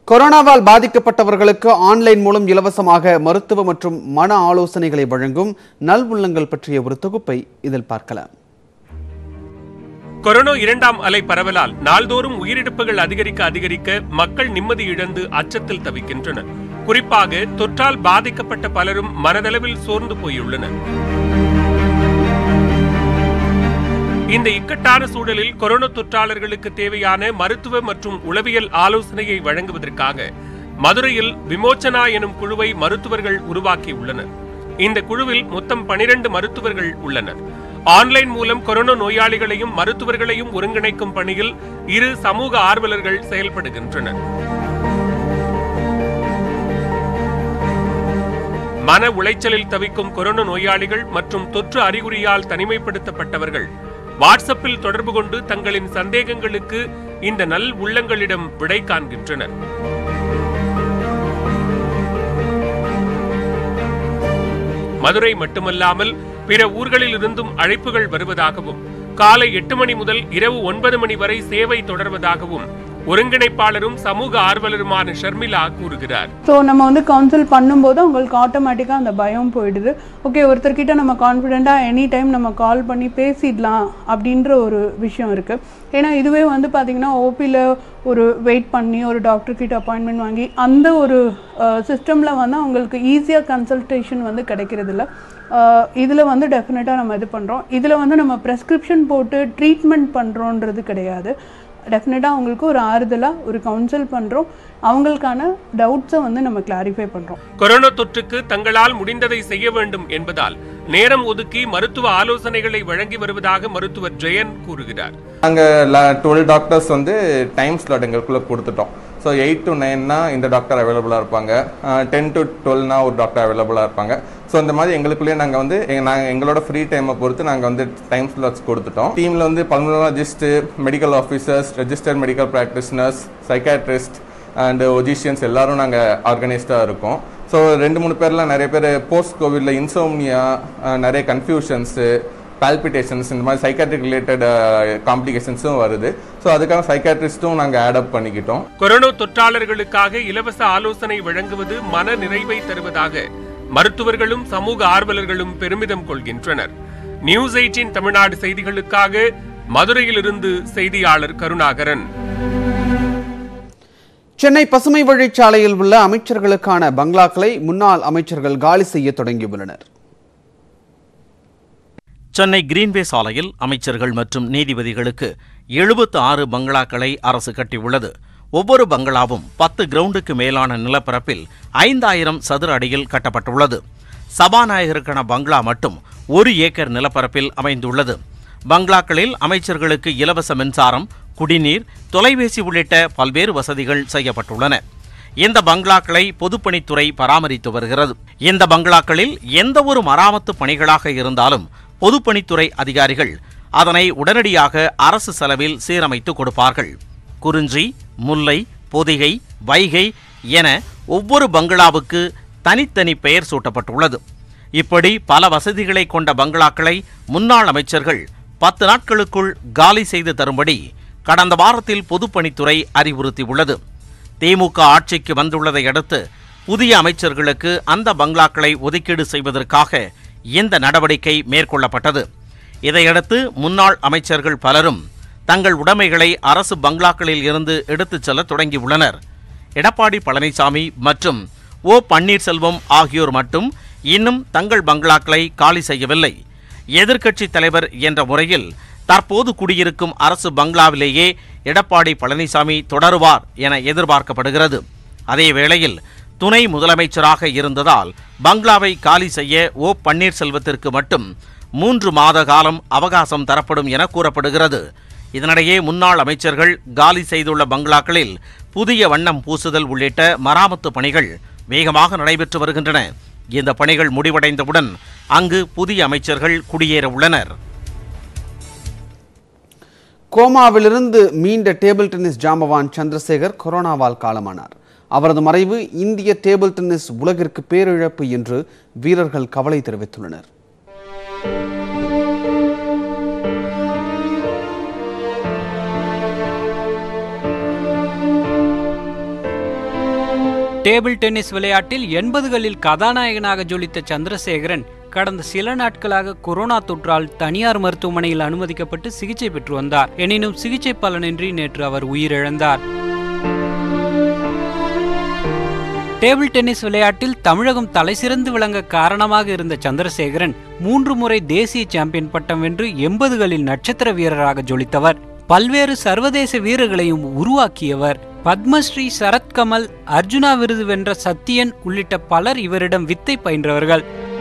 கொரோனாவால் பாதிக்கப்பட்டவர்களுக்கு ஆன்லைன் மூலம் இலவசமாக மருத்துவ மற்றும் மன ஆலோசனைகளை வழங்கும் நல்வுள்ளங்கள் பற்றிய ஒரு தொகுப்பை இதில் பார்க்கலாம் கொரோனா இரண்டாம் அலை பரவலால் நாள்தோறும் உயிரிழப்புகள் அதிகரிக்க அதிகரிக்க மக்கள் நிம்மதி இழந்து அச்சத்தில் தவிக்கின்றனர் குறிப்பாக தொற்றால் பாதிக்கப்பட்ட பலரும் மனதளவில் சோர்ந்து போயுள்ளனர் இந்த இக்கட்டான சூழலில் கொரோனா தொற்றாளர்களுக்கு தேவையான மருத்துவ மற்றும் உளவியல் ஆலோசனையை வழங்குவதற்காக மதுரையில் விமோச்சனா எனும் குழுவை மருத்துவர்கள் உருவாக்கியுள்ளனர் இந்த குழுவில் மொத்தம் பனிரெண்டு மருத்துவர்கள் உள்ளனர் ஆன்லைன் மூலம் கொரோனா நோயாளிகளையும் மருத்துவர்களையும் ஒருங்கிணைக்கும் பணியில் இரு சமூக ஆர்வலர்கள் செயல்படுகின்றனர் மன உளைச்சலில் தவிக்கும் கொரோனா நோயாளிகள் மற்றும் தொற்று அறிகுறியால் தனிமைப்படுத்தப்பட்டவர்கள் வாட்ஸ்அப்பில் தொடர்பு கொண்டு தங்களின் சந்தேகங்களுக்கு இந்த நல் உள்ளங்களிடம் விடை காண்கின்றனர் மதுரை மட்டுமல்லாமல் பிற ஊர்களில் இருந்தும் அழைப்புகள் வருவதாகவும் காலை எட்டு மணி முதல் இரவு ஒன்பது மணி வரை சேவை தொடர்வதாகவும் ஒருங்கிணைப்பாளரும் சமூக ஆர்வலருமான ஷர்மிளா கூறுகிறார் ஸோ நம்ம வந்து கவுன்சில் பண்ணும்போது அவங்களுக்கு ஆட்டோமேட்டிக்காக அந்த பயம் போயிடுது ஓகே ஒருத்தர்கிட்ட நம்ம கான்ஃபிடெண்ட்டாக எனி டைம் நம்ம கால் பண்ணி பேசிடலாம் அப்படின்ற ஒரு விஷயம் இருக்குது ஏன்னா இதுவே வந்து பார்த்திங்கன்னா ஓபியில் ஒரு வெயிட் பண்ணி ஒரு டாக்டர் கிட்ட அப்பாயின்மெண்ட் வாங்கி அந்த ஒரு சிஸ்டமில் வந்து அவங்களுக்கு ஈஸியாக கன்சல்டேஷன் வந்து கிடைக்கிறது இல்லை இதில் வந்து டெஃபினட்டாக நம்ம இது பண்ணுறோம் இதில் வந்து நம்ம ப்ரெஸ்கிரிப்ஷன் போட்டு ட்ரீட்மெண்ட் பண்ணுறோன்றது கிடையாது டெஃபினட்டாக அவங்களுக்கு ஒரு ஆறுதலாக ஒரு கவுன்சில் பண்ணுறோம் அவங்களுக்கான டவுட்ஸை வந்து நம்ம கிளாரிஃபை பண்ணுறோம் கொரோனா தொற்றுக்கு தங்களால் முடிந்ததை செய்ய வேண்டும் என்பதால் நேரம் ஒதுக்கி மருத்துவ ஆலோசனைகளை வழங்கி வருவதாக மருத்துவர் ஜெயன் கூறுகிறார் நாங்கள் டுவெல் டாக்டர்ஸ் வந்து டைம் ஸ்லாட் எங்களுக்குள்ளே கொடுத்துட்டோம் ஸோ எயிட் டு நைன்னா இந்த டாக்டர் அவைலபிளாக இருப்பாங்க டென் டு டுவெல்னா ஒரு டாக்டர் அவைலபிளாக இருப்பாங்க ஸோ இந்த மாதிரி எங்களுக்குள்ளேயே நாங்கள் வந்து எங்க- நாங்கள் எங்களோட ஃப்ரீ டைமை பொறுத்து நாங்கள் வந்து டைம் ஸ்லாட்ஸ் கொடுத்துட்டோம் டீமில் வந்து pulmonologist medical officers registered medical practitioners psychiatrist and ஒஜிஷியன்ஸ் எல்லாரும் நாங்கள் ஆர்கனைஸ்டாக இருக்கோம் ஸோ ரெண்டு மூணு பேர்லாம் நிறைய பேர் போஸ்ட் கோவிடில் இன்சோம்னியா நிறைய கன்ஃபியூஷன்ஸு பால்பிட்டேஷன்ஸ் இந்த மாதிரி சைக்காட்ரிக் ரிலேட்டட் காம்ப்ளிகேஷன்ஸும் வருது ஸோ அதுக்காக சைக்காட்ரிஸ்ட்டும் நாங்கள் ஆட் அப் பண்ணிக்கிட்டோம் கொரோனா தொற்றாளர்களுக்காக இலவச ஆலோசனை வழங்குவது மன நிறைவை தருவதாக மருத்துவர்களும் சமூக ஆர்வலர்களும் பெருமிதம் கொள்கின்றனர் நியூஸ் எயிட்டின் தமிழ்நாடு செய்திகளுக்காக மதுரையிலிருந்து செய்தியாளர் கருணாகரன் சென்னை பசுமை வழிச்சாலையில் உள்ள அமைச்சர்களுக்கான பங்களாக்களை முன்னாள் அமைச்சர்கள் காலி செய்ய தொடங்கியுள்ளனர் சென்னை கிரீன்வே சாலையில் அமைச்சர்கள் மற்றும் நீதிபதிகளுக்கு எழுபத்து ஆறு பங்களாக்களை அரசு கட்டியுள்ளது ஒவ்வொரு பங்களாவும் பத்து கிரவுண்டுக்கு மேலான நிலப்பரப்பில் ஐந்தாயிரம் சதுர அடியில் கட்டப்பட்டுள்ளது சபாநாயகருக்கான பங்களா மட்டும் ஒரு ஏக்கர் நிலப்பரப்பில் அமைந்துள்ளது பங்களாக்களில் அமைச்சர்களுக்கு இலவச மின்சாரம் குடிநீர் தொலைபேசி உள்ளிட்ட பல்வேறு வசதிகள் செய்யப்பட்டுள்ளன இந்த பங்களாக்களை பொதுப்பணித்துறை பராமரித்து வருகிறது இந்த பங்களாக்களில் எந்த ஒரு மராமத்து பணிகளாக இருந்தாலும் பொதுப்பணித்துறை அதிகாரிகள் அதனை உடனடியாக அரசு செலவில் சீரமைத்து கொடுப்பார்கள் குறிஞ்சி முல்லை பொதிகை வைகை என ஒவ்வொரு பங்களாவுக்கு தனித்தனி பெயர் சூட்டப்பட்டுள்ளது இப்படி பல வசதிகளை கொண்ட பங்களாக்களை முன்னாள் அமைச்சர்கள் பத்து நாட்களுக்குள் காலி செய்து தரும்படி கடந்த வாரத்தில் பொதுப்பணித்துறை அறிவுறுத்தியுள்ளது திமுக ஆட்சிக்கு வந்துள்ளதை அடுத்து புதிய அமைச்சர்களுக்கு அந்த பங்களாக்களை ஒதுக்கீடு செய்வதற்காக இந்த நடவடிக்கை மேற்கொள்ளப்பட்டது இதையடுத்து முன்னாள் அமைச்சர்கள் பலரும் தங்கள் உடைமைகளை அரசு பங்களாக்களில் இருந்து எடுத்துச் செல்ல தொடங்கியுள்ளனர் எடப்பாடி பழனிசாமி மற்றும் ஓ பன்னீர்செல்வம் ஆகியோர் மட்டும் இன்னும் தங்கள் பங்களாக்களை காலி செய்யவில்லை எதிர்க்கட்சித் தலைவர் என்ற முறையில் தற்போது குடியிருக்கும் அரசு பங்களாவிலேயே எடப்பாடி பழனிசாமி தொடருவார் என எதிர்பார்க்கப்படுகிறது அதே வேளையில் துணை முதலமைச்சராக இருந்ததால் பங்களாவை காலி செய்ய ஓ பன்னீர்செல்வத்திற்கு மட்டும் மூன்று மாத காலம் அவகாசம் தரப்படும் என கூறப்படுகிறது இதனிடையே முன்னாள் அமைச்சர்கள் காலி செய்துள்ள பங்களாக்களில் புதிய வண்ணம் பூசுதல் உள்ளிட்ட மராமத்து பணிகள் வேகமாக நடைபெற்று வருகின்றன இந்த பணிகள் முடிவடைந்தவுடன் அங்கு புதிய அமைச்சர்கள் குடியேற உள்ளனர் கோமாவிலிருந்து மீண்ட டேபிள் டென்னிஸ் ஜாம்பவான் சந்திரசேகர் கொரோனாவால் காலமானார் அவரது மறைவு இந்திய டேபிள் டென்னிஸ் உலகிற்கு பேரிழப்பு என்று வீரர்கள் கவலை தெரிவித்துள்ளனர் டேபிள் டென்னிஸ் விளையாட்டில் எண்பதுகளில் கதாநாயகனாக ஜொலித்த சந்திரசேகரன் கடந்த சில நாட்களாக கொரோனா தொற்றால் தனியார் மருத்துவமனையில் அனுமதிக்கப்பட்டு சிகிச்சை பெற்று வந்தார் எனினும் சிகிச்சை பலனின்றி நேற்று அவர் உயிரிழந்தார் டேபிள் டென்னிஸ் விளையாட்டில் தமிழகம் தலைசிறந்து விளங்க காரணமாக இருந்த சந்திரசேகரன் மூன்று முறை தேசிய சாம்பியன் பட்டம் வென்று எண்பதுகளில் நட்சத்திர வீரராக ஜொலித்தவர் பல்வேறு சர்வதேச வீரர்களையும் உருவாக்கியவர் பத்மஸ்ரீ சரத்கமல் அர்ஜுனா விருது வென்ற சத்தியன் உள்ளிட்ட பலர் இவரிடம் வித்தை பயின்றவர்கள்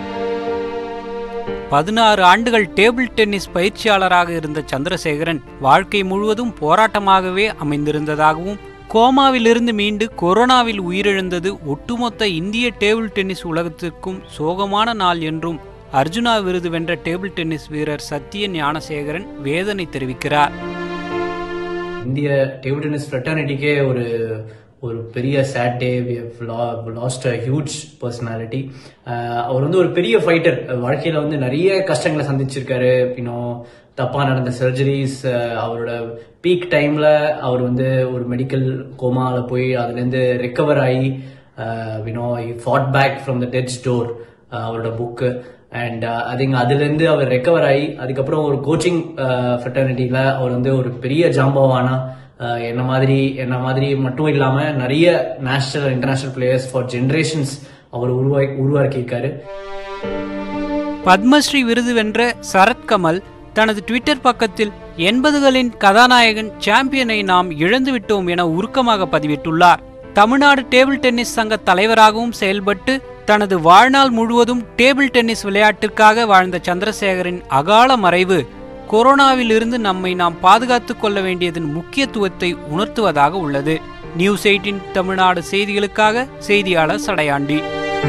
பதினாறு ஆண்டுகள் டேபிள் டென்னிஸ் பயிற்சியாளராக இருந்த சந்திரசேகரன் வாழ்க்கை முழுவதும் போராட்டமாகவே அமைந்திருந்ததாகவும் கோமாவிலிருந்து மீண்டு கொரோனாவில் உயிரிழந்தது ஒட்டுமொத்த இந்திய டேபிள் டென்னிஸ் உலகத்திற்கும் சோகமான நாள் என்றும் அர்ஜுனா விருது வென்ற டேபிள் டென்னிஸ் வீரர் சத்திய ஞானசேகரன் வேதனை தெரிவிக்கிறார் இந்திய டேபிள் டென்னிஸ் ஃப்ரெட்டர்னிட்டிக்கே ஒரு ஒரு பெரிய sad day we lost a huge personality அவர் வந்து ஒரு பெரிய ஃபைட்டர் வாழ்க்கையில் வந்து நிறைய கஷ்டங்களை சந்திச்சிருக்காரு இன்னும் தப்பாக நடந்த சர்ஜரிஸ் அவரோட பீக் டைமில் அவர் வந்து ஒரு மெடிக்கல் கோமாவில் போய் அதுலேருந்து ரெக்கவர் ஆகி வினோ fought back from the death's door அவரோட புக்கு அண்ட் ஐ திங்க் அதுலேருந்து அவர் ரெக்கவர் ஆகி அதுக்கப்புறம் ஒரு கோச்சிங் ஃப்ரெட்டர்னிட்டியில் அவர் வந்து ஒரு பெரிய ஜாம்பவானா அஹ், என்ன மாதிரி என்ன மாதிரி மட்டும் இல்லாமல் நிறைய national international players for generations அவர் உருவாக்கி உருவாக்கியிருக்காரு பத்மஸ்ரீ விருது வென்ற சரத்கமல் தனது ட்விட்டர் பக்கத்தில் எண்பதுகளின் கதாநாயகன் சாம்பியனை நாம் இழந்துவிட்டோம் என உருக்கமாக பதிவிட்டுள்ளார் தமிழ்நாடு டேபிள் டென்னிஸ் சங்க தலைவராகவும் செயல்பட்டு தனது வாழ்நாள் முழுவதும் டேபிள் டென்னிஸ் விளையாட்டிற்காக வாழ்ந்த சந்திரசேகரின் அகால மறைவு கொரோனாவிலிருந்து நம்மை நாம் பாதுகாத்துக் கொள்ள வேண்டியதன் முக்கியத்துவத்தை உணர்த்துவதாக உள்ளது நியூஸ் எயிட்டின் தமிழ்நாடு செய்திகளுக்காக செய்தியாளர் சடையாண்டி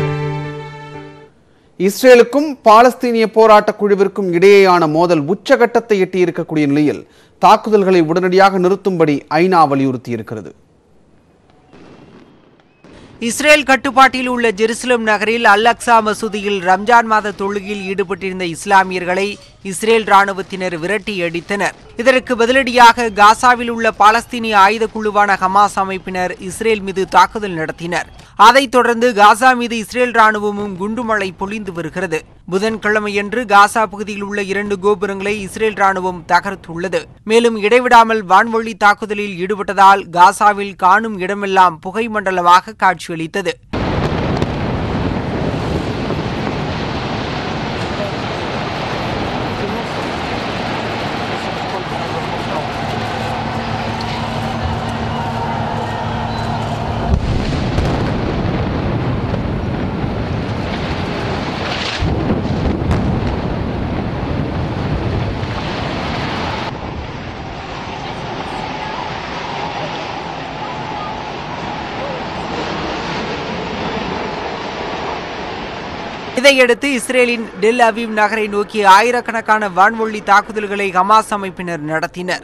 இஸ்ரேலுக்கும் பாலஸ்தீனிய போராட்ட குழுவிற்கும் இடையேயான மோதல் உச்சகட்டத்தை எட்டியிருக்கக்கூடிய நிலையில் தாக்குதல்களை உடனடியாக நிறுத்தும்படி ஐநா வலியுறுத்தியிருக்கிறது இஸ்ரேல் கட்டுப்பாட்டில் உள்ள ஜெருசலம் நகரில் அல் அக்ஸா மசூதியில் ரம்ஜான் மாத தொழுகையில் ஈடுபட்டிருந்த இஸ்லாமியர்களை இஸ்ரேல் ராணுவத்தினர் விரட்டி அடித்தனர் இதற்கு பதிலடியாக காசாவில் உள்ள பாலஸ்தீனிய ஆயுத குழுவான ஹமாஸ் அமைப்பினர் இஸ்ரேல் மீது தாக்குதல் நடத்தினர் அதைத் தொடர்ந்து காசா மீது இஸ்ரேல் ராணுவமும் குண்டுமழை பொழிந்து வருகிறது புதன்கிழமையன்று காசா பகுதியில் உள்ள இரண்டு கோபுரங்களை இஸ்ரேல் ராணுவம் தகர்த்துள்ளது மேலும் இடைவிடாமல் வான்வழி தாக்குதலில் ஈடுபட்டதால் காசாவில் காணும் இடமெல்லாம் புகை மண்டலமாக காட்சியளித்தது இதையடுத்து இஸ்ரேலின் டெல் அவீவ் நகரை நோக்கி ஆயிரக்கணக்கான வான்வழி தாக்குதல்களை ஹமாஸ் அமைப்பினர் நடத்தினர்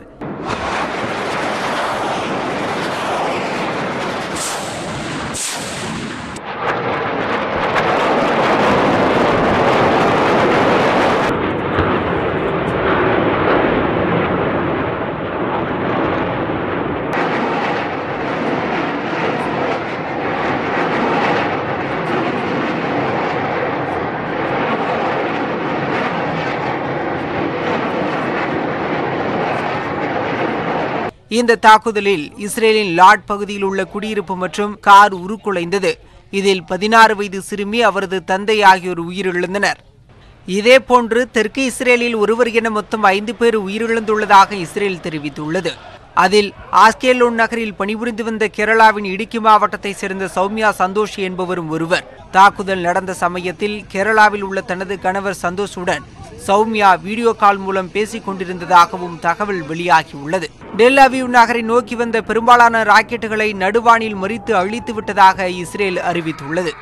இந்த தாக்குதலில் இஸ்ரேலின் லாட் பகுதியில் உள்ள குடியிருப்பு மற்றும் கார் உருக்குலைந்தது இதில் பதினாறு வயது சிறுமி அவரது தந்தை ஆகியோர் உயிரிழந்தனர் இதேபோன்று தெற்கு இஸ்ரேலில் ஒருவர் என மொத்தம் ஐந்து பேர் உயிரிழந்துள்ளதாக இஸ்ரேல் தெரிவித்துள்ளது அதில் ஆஸ்கேலோன் நகரில் பணிபுரிந்து வந்த கேரளாவின் இடுக்கி மாவட்டத்தைச் சேர்ந்த சௌமியா சந்தோஷ் என்பவரும் ஒருவர் தாக்குதல் நடந்த சமயத்தில் கேரளாவில் உள்ள தனது கணவர் சந்தோஷுடன் சௌமியா வீடியோ கால் மூலம் பேசிக் கொண்டிருந்ததாகவும் தகவல் வெளியாகியுள்ளது டெல் அவீவ் நகரை நோக்கி வந்த பெரும்பாலான ராக்கெட்டுகளை நடுவானில் மறித்து அழித்து விட்டதாக இஸ்ரேல் அறிவித்துள்ளது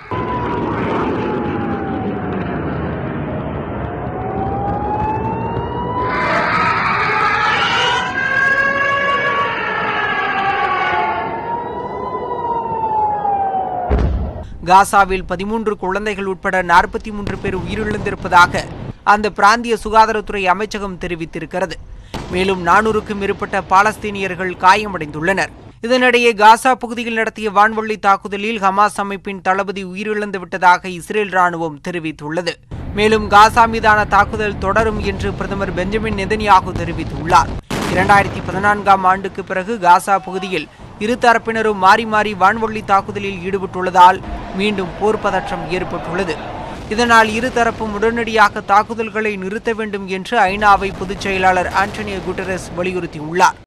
காசாவில் பதிமூன்று குழந்தைகள் உட்பட நாற்பத்தி மூன்று பேர் உயிரிழந்திருப்பதாக அந்த பிராந்திய சுகாதாரத்துறை அமைச்சகம் தெரிவித்திருக்கிறது மேலும் நானூறுக்கும் மேற்பட்ட பாலஸ்தீனியர்கள் காயமடைந்துள்ளனர் இதனிடையே காசா பகுதியில் நடத்திய வான்வழி தாக்குதலில் ஹமாஸ் அமைப்பின் தளபதி உயிரிழந்து விட்டதாக இஸ்ரேல் ராணுவம் தெரிவித்துள்ளது மேலும் காசா மீதான தாக்குதல் தொடரும் என்று பிரதமர் பெஞ்சமின் நெதன்யாகு தெரிவித்துள்ளார் இரண்டாயிரத்தி பதினான்காம் ஆண்டுக்கு பிறகு காசா பகுதியில் இரு தரப்பினரும் மாறி மாறி வான்வழி தாக்குதலில் ஈடுபட்டுள்ளதால் மீண்டும் போர் பதற்றம் ஏற்பட்டுள்ளது இதனால் இருதரப்பும் உடனடியாக தாக்குதல்களை நிறுத்த வேண்டும் என்று ஐநாவை பொதுச் செயலாளர் ஆண்டனியோ குட்டரஸ் வலியுறுத்தியுள்ளார்